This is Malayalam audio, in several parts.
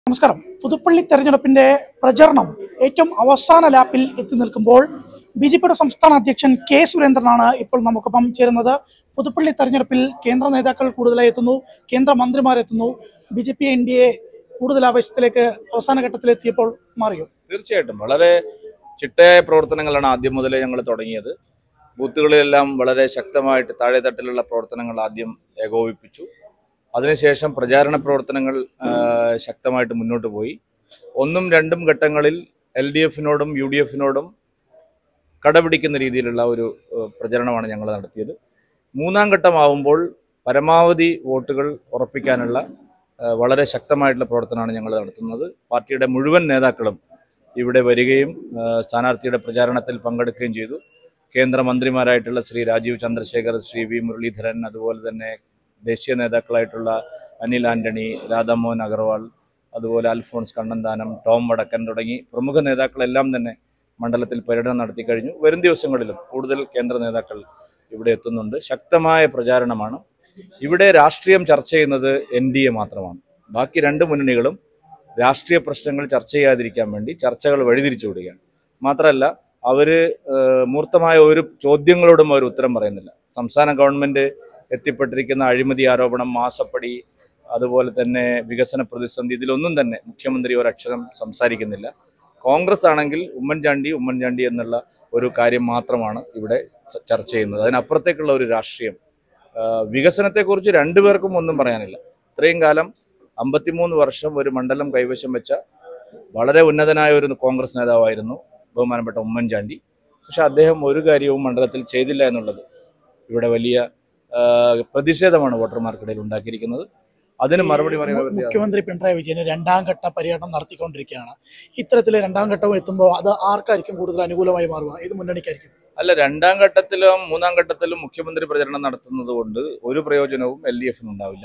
നമസ്കാരം പുതുപ്പള്ളി തെരഞ്ഞെടുപ്പിന്റെ പ്രചരണം ഏറ്റവും അവസാന ലാപ്പിൽ എത്തി നിൽക്കുമ്പോൾ ബി ജെ പിയുടെ സംസ്ഥാന അധ്യക്ഷൻ കെ സുരേന്ദ്രനാണ് ഇപ്പോൾ നമുക്കൊപ്പം ചേരുന്നത് പുതുപ്പള്ളി തെരഞ്ഞെടുപ്പിൽ കേന്ദ്ര നേതാക്കൾ കൂടുതലായി എത്തുന്നു കേന്ദ്ര മന്ത്രിമാരെത്തുന്നു B J P N D A കൂടുതൽ ആവേശത്തിലേക്ക് അവസാന ഘട്ടത്തിലെത്തിയപ്പോൾ മാറിയോ തീർച്ചയായിട്ടും വളരെ ചിട്ടയായ പ്രവർത്തനങ്ങളാണ് ആദ്യം മുതലേ ഞങ്ങൾ തുടങ്ങിയത് ബൂത്തുകളിലെല്ലാം വളരെ ശക്തമായിട്ട് താഴെത്തട്ടിലുള്ള പ്രവർത്തനങ്ങൾ ആദ്യം ഏകോപിപ്പിച്ചു അതിനുശേഷം പ്രചാരണ പ്രവർത്തനങ്ങൾ ആ, ശക്തമായിട്ട് മുന്നോട്ട് പോയി ഒന്നും രണ്ടും ഘട്ടങ്ങളിൽ എൽ ഡി എഫിനോടും യു ഡി എഫിനോടും കടപിടിക്കുന്ന രീതിയിലുള്ള ഒരു ഏഹ്, പ്രചരണമാണ് ഞങ്ങൾ നടത്തിയത് മൂന്നാം ഘട്ടമാവുമ്പോൾ പരമാവധി വോട്ടുകൾ ഉറപ്പിക്കാനുള്ള ഏഹ്, വളരെ ശക്തമായിട്ടുള്ള പ്രവർത്തനമാണ് ഞങ്ങൾ നടത്തുന്നത് പാർട്ടിയുടെ മുഴുവൻ നേതാക്കളും ഇവിടെ വരികയും ഏഹ്, സ്ഥാനാർത്ഥിയുടെ പ്രചാരണത്തിൽ പങ്കെടുക്കുകയും ചെയ്തു കേന്ദ്രമന്ത്രിമാരായിട്ടുള്ള ശ്രീ രാജീവ് ചന്ദ്രശേഖർ ശ്രീ വി മുരളീധരൻ അതുപോലെ തന്നെ ദേശീയ നേതാക്കളായിട്ടുള്ള അനിൽ ആന്റണി രാധാമോഹൻ അഗർവാൾ അതുപോലെ അൽഫോൺസ് കണ്ണന്താനം ടോം വടക്കൻ തുടങ്ങി പ്രമുഖ നേതാക്കളെല്ലാം തന്നെ മണ്ഡലത്തിൽ പര്യടനം നടത്തി കഴിഞ്ഞു വരും ദിവസങ്ങളിലും കൂടുതൽ കേന്ദ്ര നേതാക്കൾ ഇവിടെ എത്തുന്നുണ്ട് ശക്തമായ പ്രചാരണമാണ് ഇവിടെ രാഷ്ട്രീയം ചർച്ച ചെയ്യുന്നത് എൻ ഡി എ മാത്രമാണ് ബാക്കി രണ്ട് മുന്നണികളും രാഷ്ട്രീയ പ്രശ്നങ്ങൾ ചർച്ച ചെയ്യാതിരിക്കാൻ വേണ്ടി ചർച്ചകൾ വഴിതിരിച്ചു വിടുകയാണ് മാത്രമല്ല അവര് ഏഹ്, മൂർത്തമായ ഒരു ചോദ്യങ്ങളോടും അവർ ഉത്തരം പറയുന്നില്ല സംസ്ഥാന ഗവൺമെന്റ് എത്തിപ്പെട്ടിരിക്കുന്ന അഴിമതി ആരോപണം മാസപ്പടി അതുപോലെ തന്നെ വികസന പ്രതിസന്ധി ഇതിലൊന്നും തന്നെ മുഖ്യമന്ത്രി ഒരക്ഷരം സംസാരിക്കുന്നില്ല കോൺഗ്രസ് ആണെങ്കിൽ ഉമ്മൻചാണ്ടി ഉമ്മൻചാണ്ടി എന്നുള്ള ഒരു കാര്യം മാത്രമാണ് ഇവിടെ ച- ചർച്ച ചെയ്യുന്നത് അതിനപ്പുറത്തേക്കുള്ള ഒരു രാഷ്ട്രീയം ആ, വികസനത്തെക്കുറിച്ച് രണ്ടുപേർക്കും ഒന്നും പറയാനില്ല ഇത്രയും കാലം അമ്പത്തിമൂന്ന് വർഷം ഒരു മണ്ഡലം കൈവശം വെച്ച വളരെ ഉന്നതനായ ഒരു കോൺഗ്രസ് നേതാവായിരുന്നു ബഹുമാനപ്പെട്ട ഉമ്മൻചാണ്ടി പക്ഷെ അദ്ദേഹം ഒരു കാര്യവും മണ്ഡലത്തിൽ ചെയ്തില്ല എന്നുള്ളത് ഇവിടെ വലിയ ആ, പ്രതിഷേധമാണ് വോട്ടർമാർക്കിടയിൽ ഉണ്ടാക്കിയിരിക്കുന്നത് അതിന് മറുപടി പറയുന്നത് മുഖ്യമന്ത്രി പിണറായി വിജയന് രണ്ടാം ഘട്ട പര്യടനം നടത്തിക്കൊണ്ടിരിക്കുകയാണ് ഇത്തരത്തിലെ രണ്ടാം ഘട്ടം എത്തുമ്പോൾ അത് ആർക്കായിരിക്കും കൂടുതൽ അനുകൂലമായി മാറുക ഏത് മുന്നണിക്കായിരിക്കും അല്ല രണ്ടാം ഘട്ടത്തിലും മൂന്നാം ഘട്ടത്തിലും മുഖ്യമന്ത്രി പ്രചരണം നടത്തുന്നത് കൊണ്ട് ഒരു പ്രയോജനവും എൽ ഡി എഫിന് ഉണ്ടാവില്ല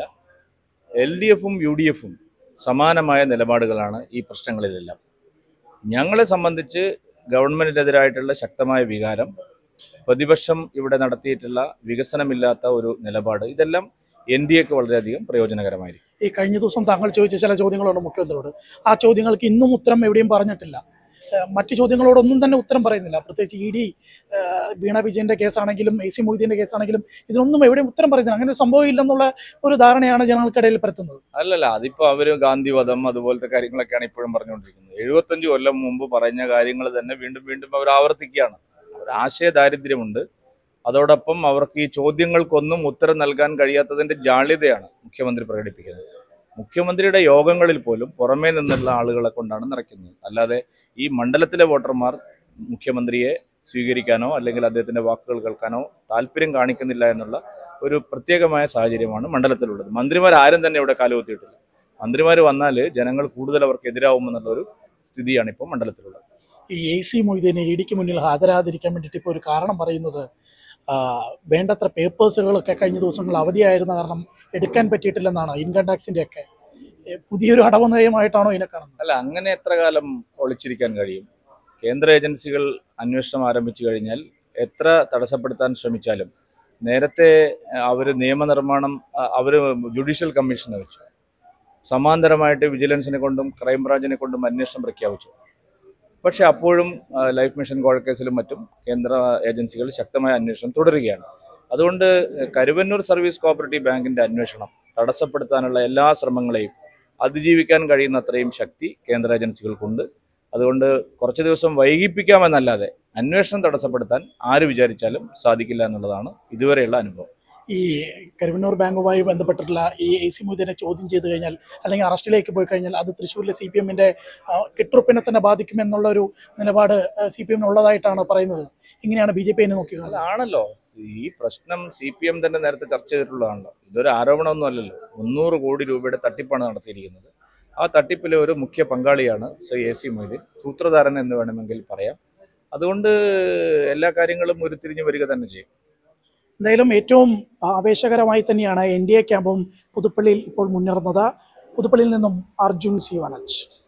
എൽ ഡി എഫും യു ഡി എഫും സമാനമായ നിലപാടുകളാണ് ഈ പ്രശ്നങ്ങളിലെല്ലാം ഞങ്ങളെ സംബന്ധിച്ച് ഗവൺമെന്റിനെതിരായിട്ടുള്ള ശക്തമായ വികാരം പ്രതിപക്ഷം ഇവിടെ നടത്തിയിട്ടുള്ള വികസനമില്ലാത്ത ഒരു നിലപാട് ഇതെല്ലാം എൻ ഡി എക്ക് വളരെയധികം പ്രയോജനകരമായിരിക്കും ഈ കഴിഞ്ഞ ദിവസം താങ്കൾ ചോദിച്ച ചില ചോദ്യങ്ങളുണ്ട് മുഖ്യമന്ത്രിയോട് ആ ചോദ്യങ്ങൾക്ക് ഇന്നും ഉത്തരം എവിടെയും പറഞ്ഞിട്ടില്ല ഏഹ് മറ്റു ചോദ്യങ്ങളോടൊന്നും തന്നെ ഉത്തരം പറയുന്നില്ല പ്രത്യേകിച്ച് ഇ ഡി വീണ വിജയന്റെ കേസാണെങ്കിലും എ സി മൊയ്തീന്റെ കേസാണെങ്കിലും ഇതിനൊന്നും എവിടെയും ഉത്തരം പറയുന്നില്ല അങ്ങനെ ഒരു സംഭവം ഇല്ലെന്നുള്ള ഒരു ധാരണയാണ് ജനങ്ങൾക്കിടയിൽ പരത്തുന്നത് അല്ലല്ല അതിപ്പോ അവര് ഗാന്ധിവധം അതുപോലത്തെ കാര്യങ്ങളൊക്കെയാണ് ഇപ്പോഴും പറഞ്ഞുകൊണ്ടിരിക്കുന്നത് എഴുപത്തഞ്ച് കൊല്ലം മുമ്പ് പറഞ്ഞ കാര്യങ്ങൾ തന്നെ വീണ്ടും വീണ്ടും അവർ ആവർത്തിക്കുകയാണ് അവർ ആശയ ദാരിദ്ര്യമുണ്ട് അതോടൊപ്പം അവർക്ക് ഈ ചോദ്യങ്ങൾക്കൊന്നും ഉത്തരം നൽകാൻ കഴിയാത്തതിന്റെ ജാള്യതയാണ് മുഖ്യമന്ത്രി പ്രകടിപ്പിക്കുന്നത് മുഖ്യമന്ത്രിയുടെ യോഗങ്ങളിൽ പോലും പുറമേ നിന്നുള്ള ആളുകളെ കൊണ്ടാണ് നിറയ്ക്കുന്നത് അല്ലാതെ ഈ മണ്ഡലത്തിലെ വോട്ടർമാർ മുഖ്യമന്ത്രിയെ സ്വീകരിക്കാനോ അല്ലെങ്കിൽ അദ്ദേഹത്തിന്റെ വാക്കുകൾ കേൾക്കാനോ താല്പര്യം കാണിക്കുന്നില്ല എന്നുള്ള ഒരു പ്രത്യേകമായ സാഹചര്യമാണ് മണ്ഡലത്തിലുള്ളത് മന്ത്രിമാർ ആരും തന്നെ ഇവിടെ കാലുകുത്തിയിട്ടില്ല മന്ത്രിമാർ വന്നാൽ ജനങ്ങൾ കൂടുതൽ അവർക്ക് എതിരാവുമെന്നുള്ള ഒരു സ്ഥിതിയാണ് ഇപ്പോൾ മണ്ഡലത്തിലുള്ളത് ഈ എ സി മൊയ്തീനെ ഇ ഡിക്ക് മുന്നിൽ ഹാജരാതിരിക്കാൻ വേണ്ടിയിട്ട് ഇപ്പോൾ ഒരു കാരണം പറയുന്നത് ആ, വേണ്ടത്ര പേപ്പേഴ്സുകളൊക്കെ കഴിഞ്ഞ ദിവസങ്ങൾ അവധിയായിരുന്ന കാരണം എടുക്കാൻ പറ്റിയിട്ടില്ലെന്നാണ് ഇൻകം ടാക്സിന്റെ ഒക്കെ ഏ, പുതിയൊരു അടവ് നയമായിട്ടാണോ ഇതിനെ കാണുന്നത് അല്ല അങ്ങനെ എത്ര കാലം ഒളിച്ചിരിക്കാൻ കഴിയും കേന്ദ്ര ഏജൻസികൾ അന്വേഷണം ആരംഭിച്ചു കഴിഞ്ഞാൽ എത്ര തടസ്സപ്പെടുത്താൻ ശ്രമിച്ചാലും നേരത്തെ അവർ നിയമനിർമ്മാണം അവർ ജുഡീഷ്യൽ കമ്മീഷനെ വെച്ചു സമാന്തരമായിട്ട് വിജിലൻസിനെ കൊണ്ടും ക്രൈംബ്രാഞ്ചിനെ കൊണ്ടും അന്വേഷണം പ്രഖ്യാപിച്ചു പക്ഷെ അപ്പോഴും ആ, ലൈഫ് മിഷൻ കോഴക്കേസിലും മറ്റും കേന്ദ്ര ഏജൻസികൾ ശക്തമായ അന്വേഷണം തുടരുകയാണ് അതുകൊണ്ട് കരുവന്നൂർ സർവീസ് കോപ്പറേറ്റീവ് ബാങ്കിന്റെ അന്വേഷണം തടസ്സപ്പെടുത്താനുള്ള എല്ലാ ശ്രമങ്ങളെയും അതിജീവിക്കാൻ കഴിയുന്ന അത്രയും ശക്തി കേന്ദ്ര ഏജൻസികൾക്കുണ്ട് അതുകൊണ്ട് കുറച്ച് ദിവസം വൈകിപ്പിക്കാമെന്നല്ലാതെ അന്വേഷണം തടസ്സപ്പെടുത്താൻ ആര് വിചാരിച്ചാലും സാധിക്കില്ല എന്നുള്ളതാണ് ഇതുവരെയുള്ള അനുഭവം ഈ കരുവന്നൂർ ബാങ്കുമായി ബന്ധപ്പെട്ടിട്ടുള്ള ഈ എ സി മൊയ്തീനെ ചോദ്യം ചെയ്തു കഴിഞ്ഞാൽ അല്ലെങ്കിൽ അറസ്റ്റിലേക്ക് പോയി കഴിഞ്ഞാൽ അത് തൃശ്ശൂരിലെ സി പി എമ്മിന്റെ കെട്ടുറപ്പിനെ തന്നെ ബാധിക്കുമെന്നുള്ള ഒരു നിലപാട് സി പി എമ്മിനുള്ളതായിട്ടാണ് പറയുന്നത് ഇങ്ങനെയാണ് ബി ജെ പി എന്നെ നോക്കിയത് അല്ല ആണല്ലോ ഈ പ്രശ്നം സി പി എം തന്നെ നേരത്തെ ചർച്ച ചെയ്തിട്ടുള്ളതാണല്ലോ ഇതൊരു ആരോപണമൊന്നും അല്ലല്ലോ മുന്നൂറ് കോടി രൂപയുടെ തട്ടിപ്പാണ് നടത്തിയിരിക്കുന്നത് ആ തട്ടിപ്പിലെ ഒരു മുഖ്യ പങ്കാളിയാണ് ശ്രീ എ സി മൊയ്തീൻ സൂത്രധാരൻ എന്ന് വേണമെങ്കിൽ പറയാം അതുകൊണ്ട് എല്ലാ കാര്യങ്ങളും ഉരുത്തിരിഞ്ഞ് വരിക തന്നെ ചെയ്യും എന്തായാലും ഏറ്റവും ആവേശകരമായി തന്നെയാണ് എൻ ഡി എ ക്യാമ്പും പുതുപ്പള്ളിയിൽ ഇപ്പോൾ മുന്നേറുന്നത് പുതുപ്പള്ളിയിൽ നിന്നും അർജുൻ സി വനജ്